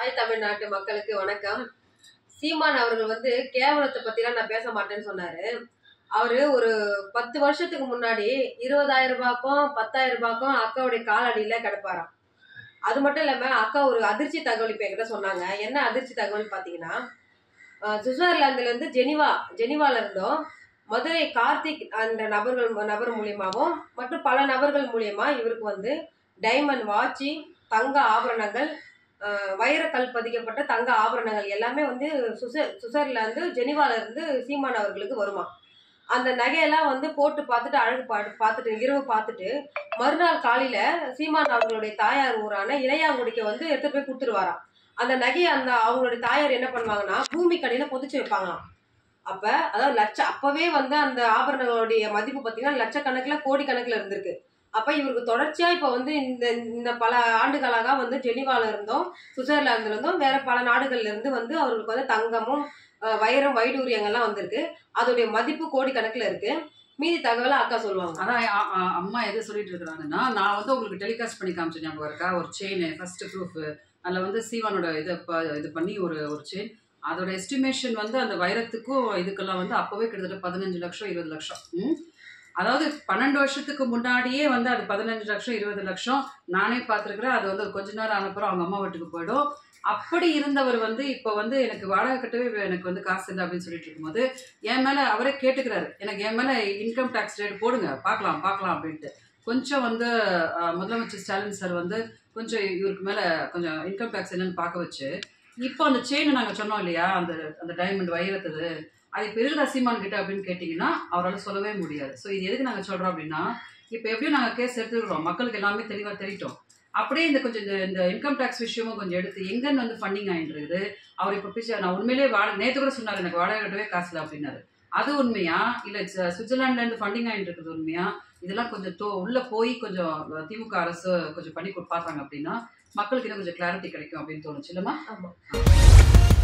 தாய் தமிழ்நாட்டு மக்களுக்கு வணக்கம் சீமான் அவர்கள் வந்து கேவலத்தை பத்திலாம் நான் பேச மாட்டேன்னு சொன்னாரு அவரு ஒரு பத்து வருஷத்துக்கு முன்னாடி இருபதாயிரம் ரூபாய்க்கும் பத்தாயிரம் ரூபாய்க்கும் அக்காவுடைய காலடியில கிடப்பாராம் அது மட்டும் இல்லாம அக்கா ஒரு அதிர்ச்சி தகவல் இப்ப என்கிட்ட சொன்னாங்க என்ன அதிர்ச்சி தகவல் பாத்தீங்கன்னா அஹ், சுவிட்சர்லாந்துல இருந்து ஜெனிவா ஜெனிவால இருந்தோம் மதுரை கார்த்திக் அந்த நபர்கள் நபர் மூலியமாகவும் மற்றும் பல நபர்கள் மூலியமா இவருக்கு வந்து டைமண்ட் வாட்சி தங்க ஆபரணங்கள் அஹ், வைரக்கல் பதிக்கப்பட்ட தங்க ஆபரணங்கள் எல்லாமே வந்து சுச சுவிட்சர்லாந்து ஜெனிவால இருந்து சீமான் அவர்களுக்கு வருமா அந்த நகையெல்லாம் வந்து போட்டு பார்த்துட்டு அழகு பாட்டு பார்த்துட்டு இரவு பார்த்துட்டு மறுநாள் காலையில சீமான் அவர்களுடைய தாயார் ஊரான இளையாங்குடிக்கு வந்து எடுத்துட்டு போய் கொடுத்துருவாராம் அந்த நகையை அந்த அவங்களுடைய தாயார் என்ன பண்ணுவாங்கன்னா பூமி கடையில புதைச்சு வைப்பாங்களாம் அப்ப அதாவது லட்ச அப்பவே வந்து அந்த ஆபரணங்களுடைய மதிப்பு பார்த்தீங்கன்னா லட்சக்கணக்குல கோடி கணக்குல இருந்திருக்கு அப்ப இவருக்கு தொடர்ச்சியா இப்ப வந்து இந்த இந்த பல ஆண்டுகளாக வந்து ஜெனிவால இருந்தும் சுவிட்சர்லாந்துல இருந்தும் வேற பல நாடுகள்ல இருந்து வந்து அவர்களுக்கு வந்து தங்கமும் அஹ், வைரம் வைடூரியங்கள்லாம் வந்திருக்கு அதோடைய மதிப்பு கோடி கணக்குல இருக்கு மீதி தகவலை அக்கா சொல்லுவாங்க அதான் அ- அ- அம்மா எது சொல்லிட்டு இருக்கிறாங்கன்னா நான் வந்து உங்களுக்கு டெலிகாஸ்ட் பண்ணி காமிச்சேன் ஞாபகம் இருக்கா ஒரு செயின் ஃபர்ஸ்ட் ப்ரூஃப் அதில் வந்து சீவானோட இதை ப- இது பண்ணி ஒரு ஒரு செயின் அதோட எஸ்டிமேஷன் வந்து அந்த வைரத்துக்கும் இதுக்கெல்லாம் வந்து அப்போவே கிட்டத்தட்ட பதினஞ்சு லட்சம் இருபது லட்சம் ம்? அதாவது பன்னெண்டு வருஷத்துக்கு முன்னாடியே வந்து அது பதினஞ்சு லட்சம் இருபது லட்சம் நானே பார்த்துருக்குறேன் அது வந்து கொஞ்ச நேரம் ஆனப்புறம் அவங்க அம்மா வீட்டுக்கு போயிடும் அப்படி இருந்தவர் வந்து இப்போ வந்து எனக்கு வாடகை கட்டவே எனக்கு வந்து காசு இல்லை அப்படின்னு சொல்லிட்டு இருக்கும்போது என் மேலே அவரே கேட்டுக்கிறாரு எனக்கு என் மேலே இன்கம் டேக்ஸ் ரேட் போடுங்க பார்க்கலாம் பார்க்கலாம் அப்படின்ட்டு கொஞ்சம் வந்து அஹ், முதலமைச்சர் ஸ்டாலின் சார் வந்து கொஞ்சம் இவருக்கு மேலே கொஞ்சம் இன்கம் டேக்ஸ் என்னன்னு பார்க்க வச்சு இப்போ அந்த செயின் நாங்கள் சொன்னோம் இல்லையா அந்த அந்த டைமண்ட் வைரத்தது அது இப்போ இருக்குதா சீமான் கிட்ட அப்படின்னு கேட்டிங்கன்னா அவரால் சொல்லவே முடியாது ஸோ இது எதுக்கு நாங்கள் சொல்கிறோம் அப்படின்னா இப்போ எப்படியும் நாங்கள் கேஸ் எடுத்துக்கிறோம் மக்களுக்கு எல்லாமே தெளிவாக தெரியட்டும் அப்படியே இந்த கொஞ்சம் இந்த இந்த இன்கம் டேக்ஸ் விஷயமும் கொஞ்சம் எடுத்து எங்கன்னு வந்து ஃபண்டிங் ஆகிட்டு இருக்குது அவர் இப்போ பிச்சை நான் உண்மையிலேயே வாடகை நேற்று கூட சொன்னார் எனக்கு வாடகை கட்டவே காசு இல்லை அப்படின்னாரு அது உண்மையா இல்லை சுவிட்சர்லாந்துல இருந்து ஃபண்டிங் ஆகிட்டு இருக்குது உண்மையா இதெல்லாம் கொஞ்சம் தோ உள்ள போய் கொஞ்சம் திமுக அரசு கொஞ்சம் பண்ணி கொடு- பார்த்தாங்க அப்படின்னா மக்களுக்கு இன்னும் கொஞ்சம் கிளாரிட்டி கிடைக்கும் அப்படின்னு தோணுச்சு இல்லைம்மா ஆமா